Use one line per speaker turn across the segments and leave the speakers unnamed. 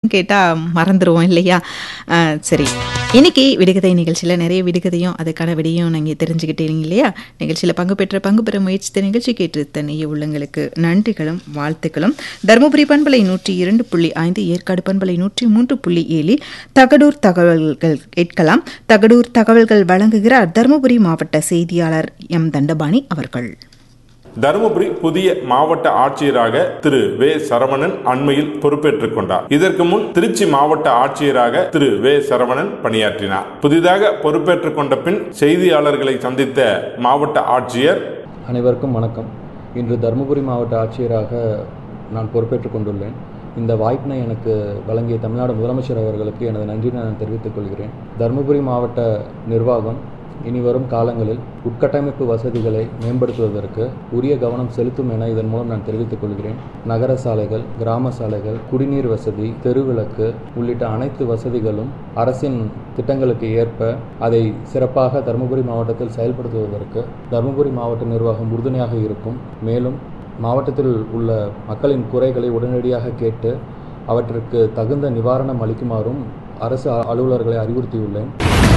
கேட்டால் மறந்துடுவோம் இல்லையா ஆ, சரி இன்னைக்கு விடுகதை நிகழ்ச்சியில் நிறைய விடுகதையும் அதுக்கான விடையும் நீங்கள் தெரிஞ்சுக்கிட்டீங்க இல்லையா நிகழ்ச்சியில் பங்கு பெற்ற பங்கு பெற முயற்சித்த நிகழ்ச்சி கேட்டு தன்னைய உள்ளங்களுக்கு நன்றிகளும் வாழ்த்துக்களும் தருமபுரி பண்பலை நூற்றி இரண்டு புள்ளி ஐந்து ஏற்காடு பண்பலை நூற்றி மூன்று புள்ளி ஏழில் தகடூர் தகவல்கள் கேட்கலாம் தகடூர் தகவல்கள் வழங்குகிறார் தருமபுரி மாவட்ட செய்தியாளர் எம் தண்டபாணி அவர்கள்
தருமபுரி புதிய மாவட்ட ஆட்சியராக திரு வே சரவணன் அண்மையில் பொறுப்பேற்றுக் கொண்டார் இதற்கு முன் திருச்சி மாவட்ட ஆட்சியராக திரு வே சரவணன் பணியாற்றினார் புதிதாக பொறுப்பேற்றுக் கொண்ட பின் செய்தியாளர்களை சந்தித்த மாவட்ட ஆட்சியர்
அனைவருக்கும் வணக்கம் இன்று தருமபுரி மாவட்ட ஆட்சியராக நான் பொறுப்பேற்றுக் கொண்டுள்ளேன் இந்த வாய்ப்பினை எனக்கு வழங்கிய தமிழ்நாடு முதலமைச்சர் அவர்களுக்கு எனது நன்றியை நான் தெரிவித்துக் கொள்கிறேன் தருமபுரி மாவட்ட நிர்வாகம் இனி வரும் காலங்களில் உட்கட்டமைப்பு வசதிகளை மேம்படுத்துவதற்கு உரிய கவனம் செலுத்தும் என இதன் மூலம் நான் தெரிவித்துக் கொள்கிறேன் நகர சாலைகள் கிராம சாலைகள் குடிநீர் வசதி தெருவிளக்கு உள்ளிட்ட அனைத்து வசதிகளும் அரசின் திட்டங்களுக்கு ஏற்ப அதை சிறப்பாக தருமபுரி மாவட்டத்தில் செயல்படுத்துவதற்கு தருமபுரி மாவட்ட நிர்வாகம் உறுதுணையாக இருக்கும் மேலும் மாவட்டத்தில் உள்ள மக்களின் குறைகளை உடனடியாக கேட்டு அவற்றிற்கு தகுந்த நிவாரணம் அளிக்குமாறும் அரசு அலுவலர்களை அறிவுறுத்தியுள்ளேன்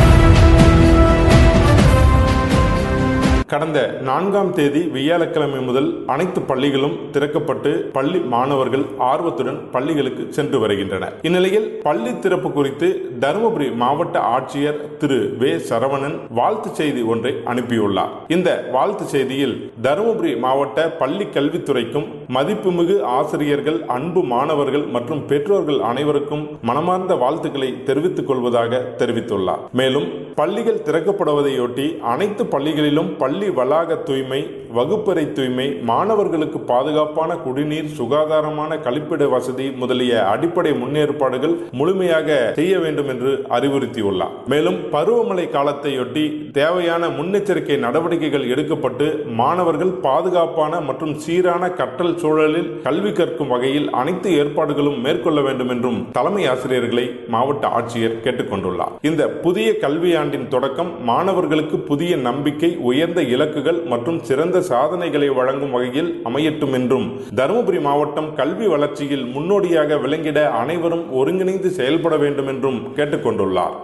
கடந்த நான்காம் தேதி வியாழக்கிழமை முதல் அனைத்து பள்ளிகளும் திறக்கப்பட்டு பள்ளி மாணவர்கள் ஆர்வத்துடன் பள்ளிகளுக்கு சென்று வருகின்றனர் இந்நிலையில் பள்ளி திறப்பு குறித்து தருமபுரி மாவட்ட ஆட்சியர் திரு வே சரவணன் வாழ்த்து செய்தி ஒன்றை அனுப்பியுள்ளார் இந்த வாழ்த்து செய்தியில் தருமபுரி மாவட்ட பள்ளி கல்வித்துறைக்கும் மதிப்புமிகு ஆசிரியர்கள் அன்பு மாணவர்கள் மற்றும் பெற்றோர்கள் அனைவருக்கும் மனமார்ந்த வாழ்த்துக்களை தெரிவித்துக் கொள்வதாக தெரிவித்துள்ளார் மேலும் பள்ளிகள் திறக்கப்படுவதையொட்டி அனைத்து பள்ளிகளிலும் பள்ளி வளாக தூய்மை வகுப்பறை தூய்மை மாணவர்களுக்கு பாதுகாப்பான குடிநீர் சுகாதாரமான கழிப்பிட வசதி முதலிய அடிப்படை முன்னேற்பாடுகள் முழுமையாக செய்ய வேண்டும் என்று அறிவுறுத்தியுள்ளார் மேலும் பருவமழை காலத்தையொட்டி தேவையான முன்னெச்சரிக்கை நடவடிக்கைகள் எடுக்கப்பட்டு மாணவர்கள் பாதுகாப்பான மற்றும் சீரான கற்றல் சூழலில் கல்வி கற்கும் வகையில் அனைத்து ஏற்பாடுகளும் மேற்கொள்ள வேண்டும் என்றும் தலைமை ஆசிரியர்களை மாவட்ட ஆட்சியர் கேட்டுக்கொண்டுள்ளார் இந்த புதிய கல்வியாண்டின் தொடக்கம் மாணவர்களுக்கு புதிய நம்பிக்கை உயர்ந்த இலக்குகள் மற்றும் சிறந்த சாதனைகளை வழங்கும் வகையில் அமையட்டும் என்றும் தருமபுரி மாவட்டம் கல்வி வளர்ச்சியில் முன்னோடியாக விளங்கிட அனைவரும் ஒருங்கிணைந்து செயல்பட வேண்டும் என்றும் கேட்டுக்கொண்டுள்ளார்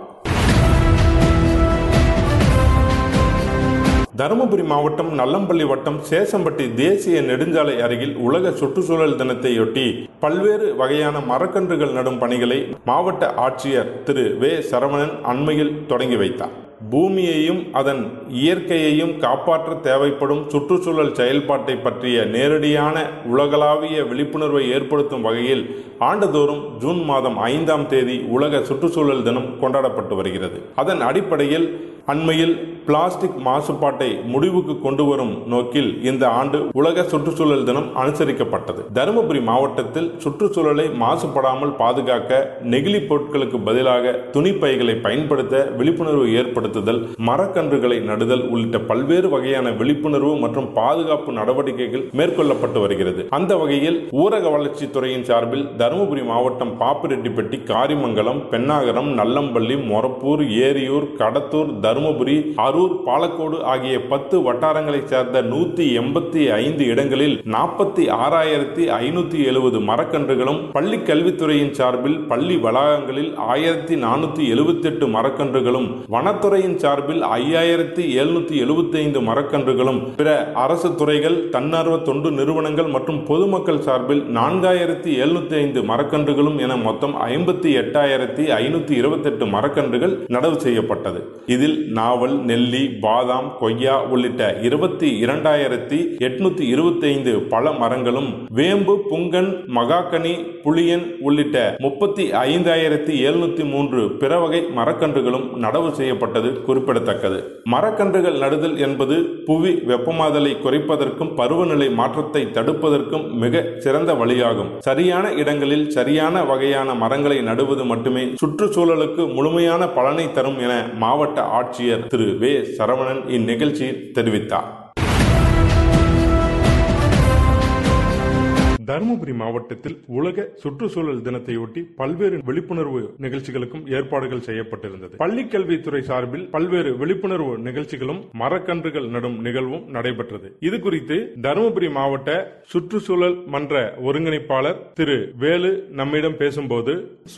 தருமபுரி மாவட்டம் நல்லம்பள்ளி வட்டம் சேசம்பட்டி தேசிய நெடுஞ்சாலை அருகில் உலக சுற்றுச்சூழல் தினத்தையொட்டி பல்வேறு வகையான மரக்கன்றுகள் நடும் பணிகளை மாவட்ட ஆட்சியர் திரு வே சரவணன் அண்மையில் தொடங்கி வைத்தார் பூமியையும் அதன் இயற்கையையும் காப்பாற்ற தேவைப்படும் சுற்றுச்சூழல் செயல்பாட்டை பற்றிய நேரடியான உலகளாவிய விழிப்புணர்வை ஏற்படுத்தும் வகையில் ஆண்டுதோறும் ஜூன் மாதம் ஐந்தாம் தேதி உலக சுற்றுச்சூழல் தினம் கொண்டாடப்பட்டு வருகிறது அதன் அடிப்படையில் அண்மையில் பிளாஸ்டிக் மாசுபாட்டை முடிவுக்கு கொண்டு வரும் நோக்கில் இந்த ஆண்டு உலக சுற்றுச்சூழல் தினம் அனுசரிக்கப்பட்டது தருமபுரி மாவட்டத்தில் சுற்றுச்சூழலை மாசுபடாமல் பாதுகாக்க நெகிழி பொருட்களுக்கு பதிலாக துணிப்பைகளை பயன்படுத்த விழிப்புணர்வு ஏற்படுத்துதல் மரக்கன்றுகளை நடுதல் உள்ளிட்ட பல்வேறு வகையான விழிப்புணர்வு மற்றும் பாதுகாப்பு நடவடிக்கைகள் மேற்கொள்ளப்பட்டு வருகிறது அந்த வகையில் ஊரக வளர்ச்சித் துறையின் சார்பில் தருமபுரி மாவட்டம் பாப்பிரெட்டிப்பட்டி காரிமங்கலம் பெண்ணாகரம் நல்லம்பள்ளி மொரப்பூர் ஏரியூர் கடத்தூர் தருமபுரி அரூர் பாலக்கோடு ஆகிய பத்து வட்டாரங்களைச் சேர்ந்த நூத்தி எண்பத்தி ஐந்து இடங்களில் நாற்பத்தி ஆறாயிரத்தி ஐநூத்தி எழுபது மரக்கன்றுகளும் பள்ளி கல்வித்துறையின் சார்பில் பள்ளி வளாகங்களில் ஆயிரத்தி நானூத்தி எழுபத்தி எட்டு மரக்கன்றுகளும் வனத்துறையின் சார்பில் ஐயாயிரத்தி எழுநூத்தி எழுபத்தி ஐந்து மரக்கன்றுகளும் பிற அரசு துறைகள் தன்னார்வ தொண்டு நிறுவனங்கள் மற்றும் பொதுமக்கள் சார்பில் நான்காயிரத்தி எழுநூத்தி ஐந்து மரக்கன்றுகளும் என மொத்தம் ஐம்பத்தி எட்டாயிரத்தி ஐநூத்தி இருபத்தி எட்டு மரக்கன்றுகள் நடவு செய்யப்பட்டது இதில் நாவல் நெல்லி பாதாம் கொய்யா உள்ளிட்ட இருபத்தி இரண்டாயிரத்தி எட்நூத்தி இருபத்தி ஐந்து பல மரங்களும் வேம்பு புங்கன் மகாக்கனி புளியன் உள்ளிட்ட முப்பத்தி ஐந்தாயிரத்தி எழுநூத்தி மூன்று பிற வகை மரக்கன்றுகளும் நடவு செய்யப்பட்டது குறிப்பிடத்தக்கது மரக்கன்றுகள் நடுதல் என்பது புவி வெப்பமாதலை குறைப்பதற்கும் பருவநிலை மாற்றத்தை தடுப்பதற்கும் மிக சிறந்த வழியாகும் சரியான இடங்களில் சரியான வகையான மரங்களை நடுவது மட்டுமே சுற்றுச்சூழலுக்கு முழுமையான பலனை தரும் என மாவட்ட ஆட்சியர் திரு வே சரவணன் இந்நிகழ்ச்சியில் தெரிவித்தார் தருமபுரி மாவட்டத்தில் உலக சுற்றுச்சூழல் தினத்தையொட்டி பல்வேறு விழிப்புணர்வு நிகழ்ச்சிகளுக்கும் ஏற்பாடுகள் செய்யப்பட்டிருந்தது பள்ளிக் கல்வித்துறை சார்பில் பல்வேறு விழிப்புணர்வு நிகழ்ச்சிகளும் மரக்கன்றுகள் நடும் நிகழ்வும் நடைபெற்றது இது குறித்து தருமபுரி மாவட்ட சுற்றுச்சூழல் மன்ற ஒருங்கிணைப்பாளர் திரு வேலு நம்மிடம் பேசும்போது